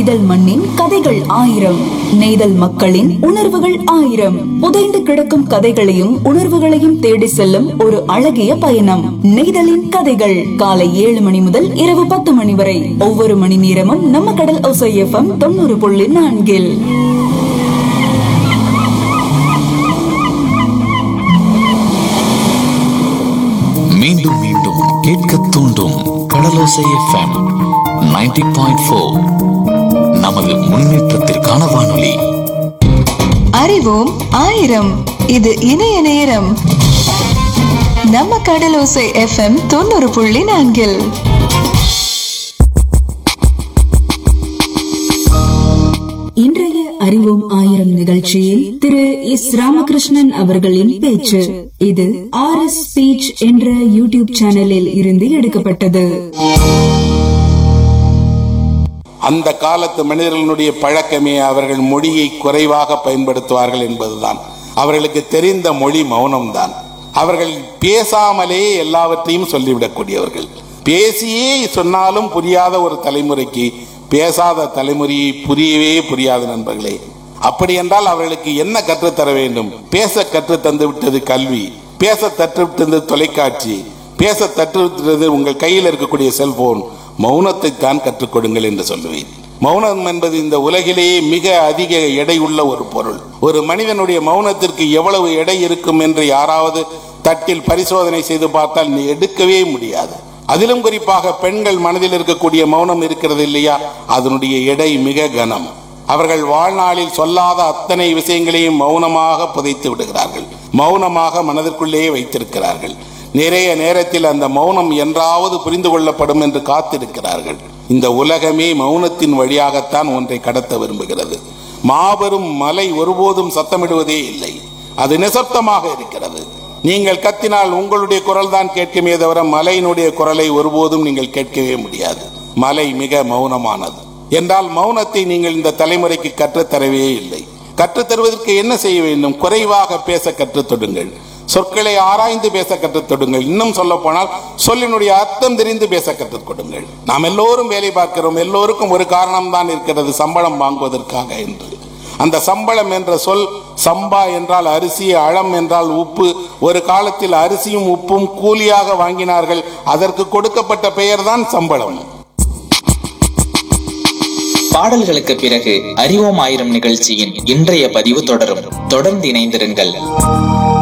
நெய்தல் மண்ணின் கதைகள் ஆயிரம் நெய்தல் மக்களின் உணர்வுகள் ஆயிரம் புதைந்து கிடக்கும் கதைகளையும் உணர்வுகளையும் தேடி செல்லும் ஒரு அழகிய பயணம் நெய்தலின் கதைகள் காலை ஏழு மணி முதல் இரவு பத்து மணி வரை ஒவ்வொரு மணி நேரமும் நம்ம கடல் ஒசை எஃப்எம் தொண்ணூறு புள்ளி நான்கில் மீண்டும் மீண்டும் கேட்க தூண்டும் கடலோசை எஃப்எம் 90.4 பாயிண்ட் ஃபோர் நமது முன்னேற்றத்திற்கான வானொலி அறிவோம் ஆயிரம் இது இணைய நேரம் நம்ம கடலோசை எஃப்எம் தொண்ணூறு புள்ளி நான்கில் இன்றைய அறிவோம் ஆயிரம் நிகழ்ச்சியில் திரு எஸ் ராமகிருஷ்ணன் அவர்களின் பேச்சு இது ஆர் எஸ் ஸ்பீச் என்ற யூடியூப் சேனலில் இருந்து எடுக்கப்பட்டது அந்த காலத்து மனிதர்களுடைய பழக்கமே அவர்கள் மொழியை குறைவாக பயன்படுத்துவார்கள் என்பதுதான் அவர்களுக்கு தெரிந்த மொழி மௌனம்தான் அவர்கள் பேசாமலே எல்லாவற்றையும் சொல்லிவிடக்கூடியவர்கள் பேசியே சொன்னாலும் புரியாத ஒரு தலைமுறைக்கு பேசாத தலைமுறையை புரியவே புரியாத நண்பர்களே அப்படி என்றால் அவர்களுக்கு என்ன கற்றுத்தர வேண்டும் பேச கற்று தந்து விட்டது கல்வி பேச தற்றுவிட்டது தொலைக்காட்சி பேச தற்றுவிட்டது உங்கள் கையில் இருக்கக்கூடிய செல்போன் மௌனத்தை தான் கற்றுக் கொடுங்கள் என்று சொல்லுவேன் மௌனம் என்பது இந்த உலகிலேயே மிக அதிக எடை உள்ள ஒரு பொருள் ஒரு மனிதனுடைய மௌனத்திற்கு எவ்வளவு எடை இருக்கும் என்று யாராவது தட்டில் பரிசோதனை செய்து பார்த்தால் நீ எடுக்கவே முடியாது அதிலும் குறிப்பாக பெண்கள் மனதில் இருக்கக்கூடிய மௌனம் இருக்கிறது இல்லையா அதனுடைய எடை மிக கனம் அவர்கள் வாழ்நாளில் சொல்லாத அத்தனை விஷயங்களையும் மௌனமாக புதைத்து விடுகிறார்கள் மௌனமாக மனதிற்குள்ளேயே வைத்திருக்கிறார்கள் நிறைய நேரத்தில் அந்த மௌனம் என்றாவது புரிந்து கொள்ளப்படும் என்று காத்திருக்கிறார்கள் இந்த உலகமே மௌனத்தின் வழியாகத்தான் ஒன்றை கடத்த விரும்புகிறது மாபெரும் மலை ஒருபோதும் சத்தமிடுவதே இல்லை அது நிசப்தமாக இருக்கிறது நீங்கள் கத்தினால் உங்களுடைய குரல் தான் கேட்குமே தவிர மலையினுடைய குரலை ஒருபோதும் நீங்கள் கேட்கவே முடியாது மலை மிக மௌனமானது என்றால் மௌனத்தை நீங்கள் இந்த தலைமுறைக்கு கற்றுத்தரவே இல்லை கற்றுத் தருவதற்கு என்ன செய்ய வேண்டும் குறைவாக பேச கற்றுத் தொடுங்கள் சொற்களை ஆராய்ந்து பேச கற்றுத் தொடுங்கள் இன்னும் சொல்ல போனால் சொல்லினுடைய அர்த்தம் தெரிந்து பேச கற்றுக் கொடுங்கள் நாம் எல்லோரும் வேலை பார்க்கிறோம் எல்லோருக்கும் ஒரு காரணம் தான் இருக்கிறது சம்பளம் வாங்குவதற்காக என்று அந்த சம்பளம் என்ற சொல் சம்பா என்றால் அரிசி அளம் என்றால் உப்பு ஒரு காலத்தில் அரிசியும் உப்பும் கூலியாக வாங்கினார்கள் அதற்கு கொடுக்கப்பட்ட பெயர்தான் சம்பளம் பாடல்களுக்கு பிறகு அறிவோம் ஆயிரம் நிகழ்ச்சியின் இன்றைய பதிவு தொடரும் தொடர்ந்து இணைந்திருங்கள்